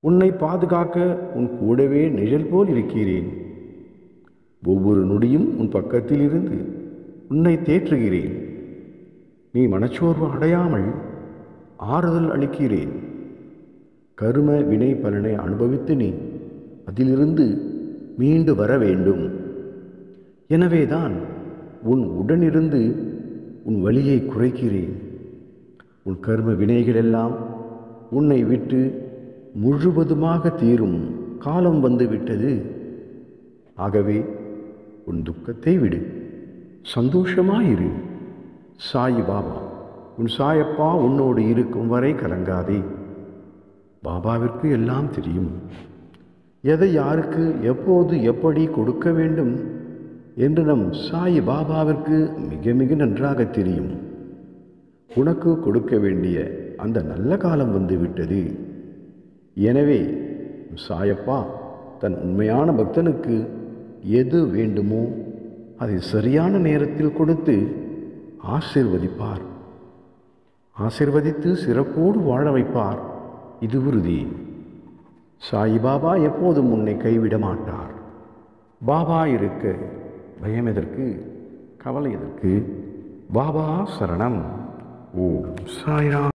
உன்னை பாதுகாக்க உன் கூடவே நிழல் போல் இருக்கிறேன் ஒவ்வொரு நொடியும் உன் பக்கத்தில் இருந்து உன்னை தேற்றுகிறேன் நீ மனச்சோர்வு அடையாமல் ஆறுதல் அளிக்கிறேன் கரும வினை பலனை அனுபவித்து நீ அதிலிருந்து மீண்டு வர வேண்டும் எனவேதான் உன் உடனிருந்து உன் வழியை குறைக்கிறேன் உன் கர்ம வினைகளெல்லாம் உன்னை விட்டு முழுவதுமாக தீரும் காலம் வந்துவிட்டது ஆகவே உன் துக்கத்தை விடு சந்தோஷமாயிரு சாய் பாபா உன் சாயப்பா உன்னோடு இருக்கும் வரை கலங்காதே பாபாவிற்கு எல்லாம் தெரியும் எதை யாருக்கு எப்போது எப்படி கொடுக்க வேண்டும் என்று நம் சாய் பாபாவிற்கு மிக மிக நன்றாக தெரியும் உனக்கு கொடுக்க வேண்டிய அந்த நல்ல காலம் வந்துவிட்டது எனவே சாயப்பா தன் உண்மையான பக்தனுக்கு எது வேண்டுமோ அதை சரியான நேரத்தில் கொடுத்து ஆசிர்வதிப்பார் ஆசிர்வதித்து சிறப்போடு வாழ வைப்பார் இது உறுதி சாயிபாபா எப்போதும் உன்னை கைவிட மாட்டார் பாபா இருக்க பயம் எதற்கு கவலை எதற்கு பாபா சரணம் ஓம் சாய்ராம்